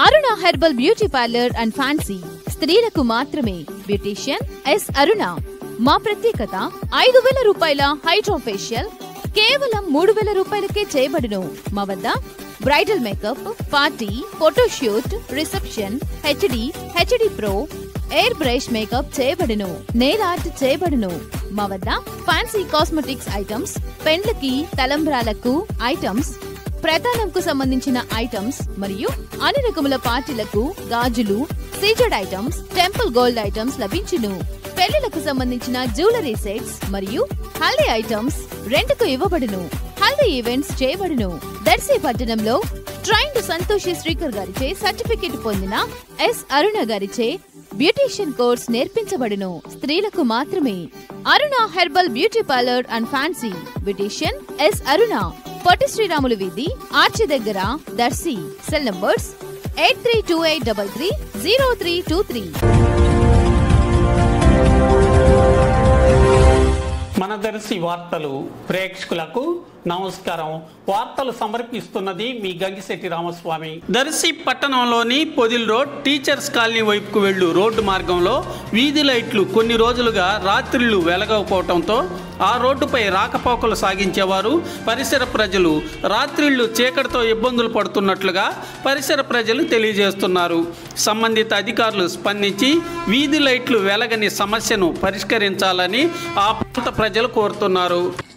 Aruna herbal beauty parlour and fancy స్త్రీలకు మాత్రమే beautician S అరుణ మా ప్రత్యేకత ఐదు వేల రూపాయల హైడ్రో ఫేషియల్ కేవలం మూడు వేల రూపాయలకే చేయబడును మా వద్ద bridal makeup party photoshoot reception HD HD pro air brush makeup చేయబడును నెయిల్ ఆర్ట్ చేయబడును మా వద్ద ఫ్యాన్సీ కాస్మెటిక్స్ ఐటమ్స్ పెండ్లకి తలంబ్రాలకు ఐటమ్స్ ప్రధానంకు సంబంధించిన ఐటమ్స్ మరియు అన్ని రకముల పార్టీలకు గాజులు CZ items temple gold items లభించును పెళ్లిలకు సంబంధించిన జ్యువెలరీ సెట్స్ మరియు హల్దీ ఐటమ్స్ రెంట్కు ఇవ్వబడును హల్దీ ఈవెంట్స్ చేయబడును దర్శి పట్టణంలో ట్రైన్డ్ సంతోషి శ్రీకర్ గారిచే సర్టిఫికెట్ పొందిన ఎస్ అరుణ గారిచే బ్యూటీషియన్ కోర్స్ నేర్పించబడును స్త్రీలకు మాత్రమే Aruna herbal beauty parlour and fancy beautician S Aruna Potti Sriramulu వీధి ఆర్చి దగ్గర Darsi cell numbers eight three two eight double three zero three two three మన దర్శి వార్తలు ప్రేక్షకులకు నమస్కారం వార్తలు సమర్పిస్తున్నది మీ గంగిశెట్టి రామస్వామి దర్శి పట్టణంలోని పొదిల్ రోడ్ టీచర్స్ కాలనీ వైపుకు వెళ్ళు రోడ్డు మార్గంలో వీధి లైట్లు కొన్ని రోజులుగా రాత్రిళ్లు వెలగకపోవడంతో ఆ రోడ్డుపై రాకపోకలు సాగించేవారు పరిసర ప్రజలు రాత్రిళ్లు చీకటితో ఇబ్బందులు పడుతున్నట్లుగా పరిసర ప్రజలు తెలియజేస్తున్నారు సంబంధిత అధికారులు స్పందించి వీధి లైట్లు వెలగని సమస్యను పరిష్కరించాలని ఆ ప్రాంత ప్రజలు కోరుతున్నారు